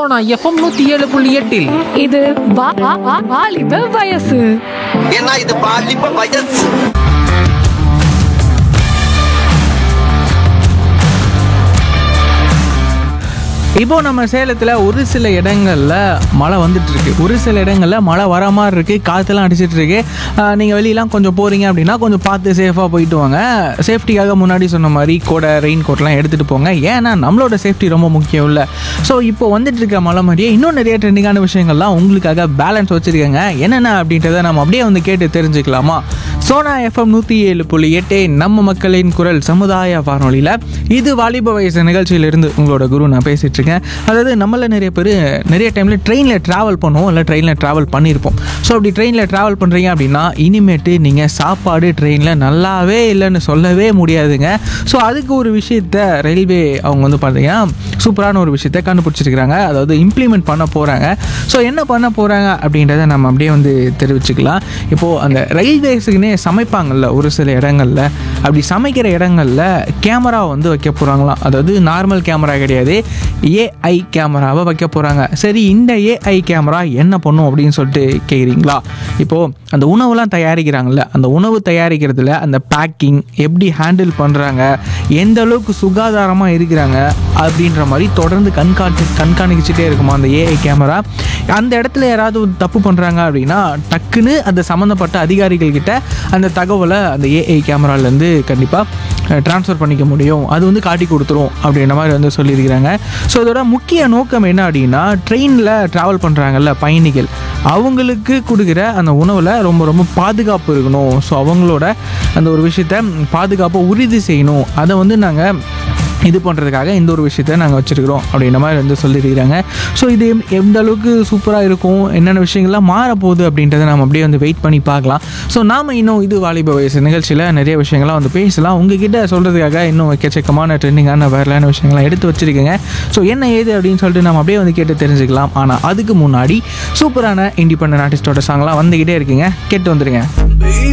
Sona FM நூத்தி ஏழு புள்ளி எட்டில் இது வா- வா- வா- வாலிப வயசு ஏன்னா இது பாலிப்ப வயசு இப்போ நம்ம சேலத்தில் ஒரு சில இடங்களில் மழை வந்துட்டு இருக்கு ஒரு சில இடங்களில் மழை வர மாதிரி இருக்கு காற்றுலாம் அடிச்சிட்டு இருக்கு நீங்கள் வெளியெல்லாம் கொஞ்சம் போகிறீங்க அப்படின்னா கொஞ்சம் பார்த்து சேஃபாக போயிட்டு வாங்க சேஃப்டிக்காக முன்னாடி சொன்ன மாதிரி கூட ரெயின் கோட்லாம் எடுத்துகிட்டு போங்க ஏன்னா நம்மளோட சேஃப்டி ரொம்ப முக்கியம் இல்லை ஸோ இப்போ வந்துட்டு இருக்க மழை மாதிரியே இன்னும் நிறைய ட்ரெண்டிங்கான விஷயங்கள்லாம் உங்களுக்காக பேலன்ஸ் வச்சுருக்கேங்க என்னென்ன அப்படின்றத நம்ம அப்படியே வந்து கேட்டு தெரிஞ்சுக்கலாமா சோனா எஃப்எம் நூற்றி ஏழு புள்ளி எட்டு நம்ம மக்களின் குரல் சமுதாய வானொலியில் இது வாலிப வயசு நிகழ்ச்சியிலிருந்து உங்களோட குரு நான் பேசிகிட்டு இருக்கேன் அதாவது நம்மள நிறைய பேர் நிறைய டைமில் ட்ரெயினில் ட்ராவல் பண்ணுவோம் இல்லை ட்ரெயினில் ட்ராவல் பண்ணியிருப்போம் ஸோ அப்படி ட்ரெயினில் ட்ராவல் பண்ணுறீங்க அப்படின்னா இனிமேட்டு நீங்கள் சாப்பாடு ட்ரெயினில் நல்லாவே இல்லைன்னு சொல்லவே முடியாதுங்க ஸோ அதுக்கு ஒரு விஷயத்த ரயில்வே அவங்க வந்து பார்த்தீங்கன்னா சூப்பரான ஒரு விஷயத்த கண்டுபிடிச்சிருக்கிறாங்க அதாவது இம்ப்ளிமெண்ட் பண்ண போகிறாங்க ஸோ என்ன பண்ண போகிறாங்க அப்படின்றத நம்ம அப்படியே வந்து தெரிவிச்சுக்கலாம் இப்போது அந்த ரயில்வேஸுக்குன்னே சமைப்பாங்கல்ல ஒரு சில இடங்கள்ல அப்படி சமைக்கிற இடங்கள்ல கேமரா வந்து வைக்க போகிறாங்களாம் அதாவது நார்மல் கேமரா கிடையாது ஏஐ கேமராவை வைக்க போகிறாங்க சரி இந்த ஏஐ கேமரா என்ன பண்ணும் அப்படின்னு சொல்லிட்டு கேட்குறீங்களா இப்போது அந்த உணவுலாம் தயாரிக்கிறாங்கல்ல அந்த உணவு தயாரிக்கிறதுல அந்த பேக்கிங் எப்படி ஹேண்டில் பண்ணுறாங்க எந்த அளவுக்கு சுகாதாரமாக இருக்கிறாங்க அப்படின்ற மாதிரி தொடர்ந்து கண்காணி கண்காணிச்சுட்டே இருக்குமா அந்த ஏஐ கேமரா அந்த இடத்துல யாராவது ஒரு தப்பு பண்ணுறாங்க அப்படின்னா டக்குன்னு அந்த சம்மந்தப்பட்ட அதிகாரிகள் கிட்ட அந்த தகவலை அந்த ஏஐ கேமராலேருந்து கண்டிப்பாக ட்ரான்ஸ்ஃபர் பண்ணிக்க முடியும் அது வந்து காட்டி கொடுத்துரும் அப்படின்ற மாதிரி வந்து சொல்லியிருக்கிறாங்க ஸோ இதோட முக்கிய நோக்கம் என்ன அப்படின்னா ட்ரெயினில் ட்ராவல் பண்ணுறாங்கல்ல பயணிகள் அவங்களுக்கு கொடுக்குற அந்த உணவில் ரொம்ப ரொம்ப பாதுகாப்பு இருக்கணும் ஸோ அவங்களோட அந்த ஒரு விஷயத்த பாதுகாப்பை உறுதி செய்யணும் அதை வந்து நாங்கள் இது பண்ணுறதுக்காக இந்த ஒரு விஷயத்த நாங்கள் வச்சுருக்கிறோம் அப்படின்ற மாதிரி வந்து சொல்லியிருக்கிறாங்க ஸோ இது எம்- எந்த அளவுக்கு சூப்பராக இருக்கும் என்னென்ன விஷயங்கள்லாம் மாறப்போகுது அப்படின்றத நம்ம அப்படியே வந்து வெயிட் பண்ணி பார்க்கலாம் ஸோ நாம் இன்னும் இது வாலிப வயசு நிகழ்ச்சியில் நிறைய விஷயங்கள்லாம் வந்து பேசலாம் உங்ககிட்ட சொல்கிறதுக்காக இன்னும் எக்கச்சக்கமான ட்ரெண்டிங்கான வரலான விஷயங்கள்லாம் எடுத்து வச்சுருக்கேங்க ஸோ என்ன ஏது அப்படின்னு சொல்லிட்டு நம்ம அப்படியே வந்து கேட்டு தெரிஞ்சுக்கலாம் ஆனால் அதுக்கு முன்னாடி சூப்பரான இண்டிபெண்டன்ட் ஆர்டிஸ்டோட சாங்லாம் வந்துக்கிட்டே இருக்குங்க கேட்டு வந்துடுங்க